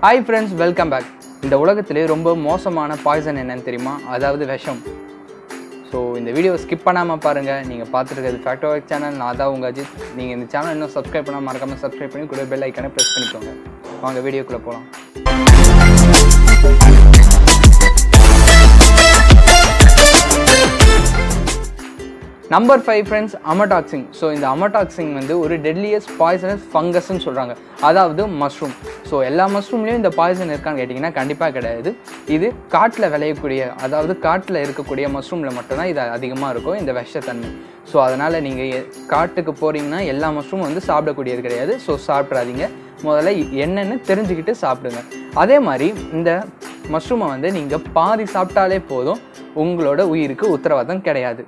hi friends welcome back இந்த உலகத்திலே ரொம்ப மோசமான பாய்சன் என்னன்னு தெரியுமா அதாவது விஷம் ஸோ இந்த வீடியோவை ஸ்கிப் பண்ணாமல் பாருங்கள் நீங்கள் பார்த்துருக்கிறது ஃபேக்டோ சேனல் நான் தான் உங்கள் அஜித் நீங்கள் இந்த சேனல் இன்னும் சப்ஸ்கிரைப் பண்ணால் மறக்காமல் சப்ஸ்கிரைப் பண்ணி கூட பெல் ஐக்கானே ப்ரெஸ் பண்ணிக்கோங்க வாங்க வீடியோக்குள்ளே போகலாம் number five friends amatoxins so இந்த அமடாக்சிங் வந்து ஒரு டெட்லியஸ்ட் பாய்சனஸ் ஃபங்கஸ்ன்னு சொல்கிறாங்க அதாவது மஷ்ரூம் ஸோ எல்லா மஷ்ரூம்லேயும் இந்த பாய்சன் இருக்கான்னு கேட்டிங்கன்னா கண்டிப்பாக கிடையாது இது காட்டில் விளையக்கூடிய அதாவது காட்டில் இருக்கக்கூடிய மஷ்ரூமில் மட்டும்தான் இது அதிகமாக இருக்கும் இந்த விஷத்தன்மை ஸோ அதனால் நீங்கள் காட்டுக்கு போகிறீங்கன்னா எல்லா மஷ்ரூம் வந்து சாப்பிடக்கூடியது கிடையாது ஸோ சாப்பிட்றாதீங்க முதல்ல என்னென்னு தெரிஞ்சுக்கிட்டு சாப்பிடுங்க அதே மாதிரி இந்த மஷ்ரூமை வந்து நீங்கள் பாதி சாப்பிட்டாலே போதும் உங்களோட உயிருக்கு உத்தரவாதம் கிடையாது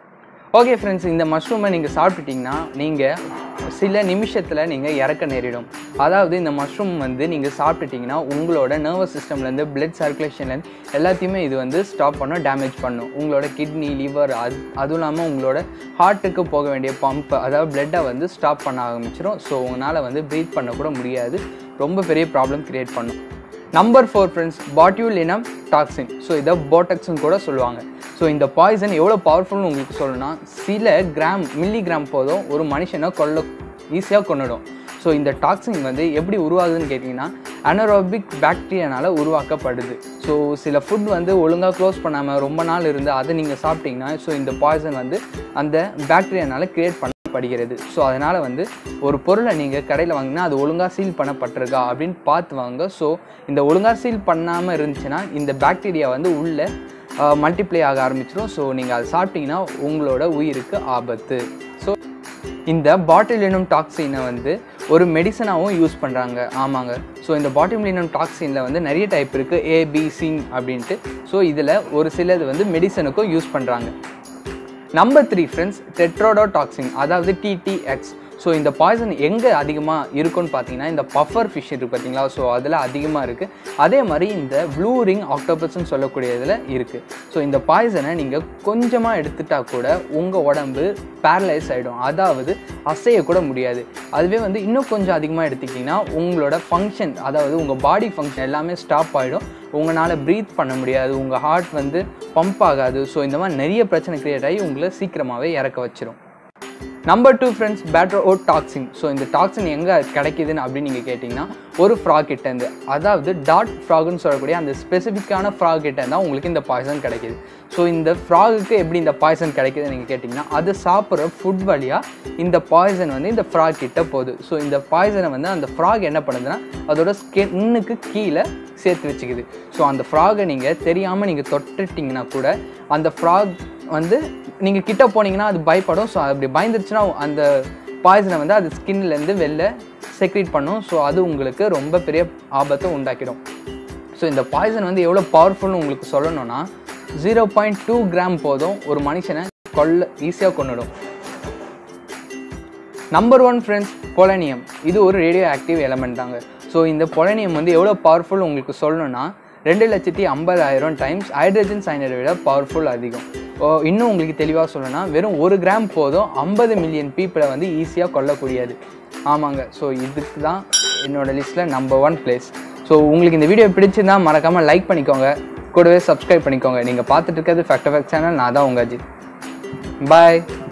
ஓகே ஃப்ரெண்ட்ஸ் இந்த மஷ்ரூமை நீங்கள் சாப்பிட்டுட்டிங்கன்னா நீங்கள் சில நிமிஷத்தில் நீங்கள் இறக்க நேரிடும் அதாவது இந்த மஷ்ரூம் வந்து நீங்கள் சாப்பிட்டுட்டிங்கன்னா உங்களோட நர்வஸ் சிஸ்டம்லேருந்து பிளட் சர்க்குலேஷன்லேருந்து எல்லாத்தையுமே இது வந்து ஸ்டாப் பண்ணும் டேமேஜ் பண்ணும் உங்களோட கிட்னி லிவர் அது அதுவும் இல்லாமல் உங்களோட ஹார்ட்டுக்கு போக வேண்டிய பம்ப் அதாவது பிளட்டை வந்து ஸ்டாப் பண்ண ஆரம்பிச்சிடும் ஸோ உங்களால் வந்து ப்ரீத் பண்ண கூட முடியாது ரொம்ப பெரிய ப்ராப்ளம் க்ரியேட் பண்ணும் number four friends botulinum toxin so இதை போட்டக்ஸ்னு கூட சொல்லுவாங்க ஸோ இந்த பாய்சன் எவ்வளோ பவர்ஃபுல்னு உங்களுக்கு சொல்லணும்னா சில கிராம் மில்லி கிராம் போதும் ஒரு மனுஷனை கொல்ல ஈஸியாக கொண்டுடும் ஸோ இந்த டாக்ஸின் வந்து எப்படி உருவாகுதுன்னு கேட்டிங்கன்னா அனரோபிக் பாக்டீரியானால் உருவாக்கப்படுது ஸோ சில ஃபுட் வந்து ஒழுங்காக க்ளோஸ் பண்ணாமல் ரொம்ப நாள் இருந்து அதை நீங்கள் சாப்பிட்டீங்கன்னா ஸோ இந்த பாய்சன் வந்து அந்த பாக்டீரியானால் க்ரியேட் பண்ண படுகிறது ஸோ அதனால் வந்து ஒரு பொருளை நீங்கள் கடையில் வாங்கினா அது ஒழுங்காக சீல் பண்ணப்பட்டிருக்கா அப்படின்னு பார்த்து வாங்க ஸோ இந்த ஒழுங்காக சீல் பண்ணாமல் இருந்துச்சுன்னா இந்த பாக்டீரியா வந்து உள்ளே மல்டிப்ளை ஆக ஆரம்பிச்சிடும் ஸோ நீங்கள் அதை சாப்பிட்டீங்கன்னா உங்களோட உயிருக்கு ஆபத்து ஸோ இந்த பாட்டிலினம் டாக்ஸினை வந்து ஒரு மெடிசனாகவும் யூஸ் பண்ணுறாங்க ஆமாங்க ஸோ இந்த பாட்டிலினம் டாக்ஸினில் வந்து நிறைய டைப் இருக்குது ஏபிசின் அப்படின்ட்டு ஸோ இதில் ஒரு சிலது வந்து மெடிசனுக்கும் யூஸ் பண்ணுறாங்க நம்பர் த்ரீ ஃப்ரெண்ட்ஸ் டெட்ரோடோடாக்சின் அதாவது டிடிஎக்ஸ் ஸோ இந்த பாய்சன் எங்கே அதிகமாக இருக்குன்னு பார்த்தீங்கன்னா இந்த பஃபர் ஃபிஷ் இருக்குது பார்த்தீங்களா ஸோ அதில் அதிகமாக இருக்குது அதே மாதிரி இந்த ப்ளூ ரிங் ஆக்டோபஸ்ன்னு சொல்லக்கூடியதில் இருக்குது ஸோ இந்த பாய்சனை நீங்கள் கொஞ்சமாக எடுத்துட்டா கூட உங்கள் உடம்பு பேரலைஸ் ஆகிடும் அதாவது அசைய கூட முடியாது அதுவே வந்து இன்னும் கொஞ்சம் அதிகமாக எடுத்துக்கிட்டிங்கன்னா உங்களோட ஃபங்க்ஷன் அதாவது உங்கள் பாடி ஃபங்க்ஷன் எல்லாமே ஸ்டாப் ஆகிடும் உங்களால் ப்ரீத் பண்ண முடியாது உங்கள் ஹார்ட் வந்து பம்ப் ஆகாது ஸோ இந்த மாதிரி நிறைய பிரச்சனை க்ரியேட் ஆகி உங்களை சீக்கிரமாகவே இறக்க வச்சிரும் number two friends batrachotoxin so இந்த டாக்ஸின் எங்கே கிடைக்குதுன்னு அப்படின்னு நீங்கள் கேட்டிங்கன்னா ஒரு ஃப்ராக் கிட்டேருந்து அதாவது டாட் ஃப்ராக்னு சொல்லக்கூடிய அந்த ஸ்பெசிஃபிக்கான ஃப்ராக் கிட்டேருந்து தான் உங்களுக்கு இந்த பாய்சன் கிடைக்கிது ஸோ இந்த ஃப்ராகுக்கு எப்படி இந்த பாய்சன் கிடைக்குதுன்னு நீங்கள் கேட்டிங்கன்னா அது சாப்பிட்ற ஃபுட் வழியாக இந்த பாய்சன் வந்து இந்த ஃப்ராக் கிட்ட போகுது ஸோ இந்த பாய்சனை வந்து அந்த ஃப்ராக் என்ன பண்ணுதுன்னா அதோட ஸ்கின்னுக்கு கீழே சேர்த்து வச்சுக்குது ஸோ அந்த ஃப்ராகை நீங்கள் தெரியாமல் நீங்கள் தொட்டுட்டிங்கன்னா கூட அந்த ஃப்ராக் வந்து நீங்கள் கிட்ட போனீங்கன்னா அது பயப்படும் ஸோ அப்படி பயந்துருச்சுன்னா அந்த பாய்சனை வந்து அது ஸ்கின்லேருந்து வெளில செக்ரீட் பண்ணும் ஸோ அது உங்களுக்கு ரொம்ப பெரிய ஆபத்தை உண்டாக்கிடும் ஸோ இந்த பாய்சன் வந்து எவ்வளோ பவர்ஃபுல்னு உங்களுக்கு சொல்லணும்னா ஜீரோ பாயிண்ட் டூ கிராம் போதும் ஒரு மனுஷனை கொல்ல ஈஸியாக கொண்டுடும் நம்பர் ஒன் ஃப்ரெண்ட்ஸ் பொலனியம் இது ஒரு ரேடியோ ஆக்டிவ் எலமெண்ட் தாங்க ஸோ இந்த பொலனியம் வந்து எவ்வளோ பவர்ஃபுல் உங்களுக்கு சொல்லணும்னா ரெண்டு லட்சத்தி ஐம்பதாயிரம் டைம்ஸ் ஹைட்ரஜன் சைனடை விட பவர்ஃபுல் அதிகம் இன்னும் உங்களுக்கு தெளிவாக சொல்லணும்னா வெறும் ஒரு கிராம் போதும் ஐம்பது மில்லியன் பீப்புளை வந்து ஈஸியாக கொல்லக்கூடியது ஆமாங்க ஸோ இதுக்கு தான் என்னோடய லிஸ்ட்டில் நம்பர் ஒன் பிளேஸ் ஸோ உங்களுக்கு இந்த வீடியோ பிடிச்சிருந்தா மறக்காமல் லைக் பண்ணிக்கோங்க கூடவே சப்ஸ்கிரைப் பண்ணிக்கோங்க நீங்கள் பார்த்துட்டு இருக்கிறது ஃபேக்ட் ஃபேக்ட் சேனல் நான் தான் உங்கள் அஜித் பாய்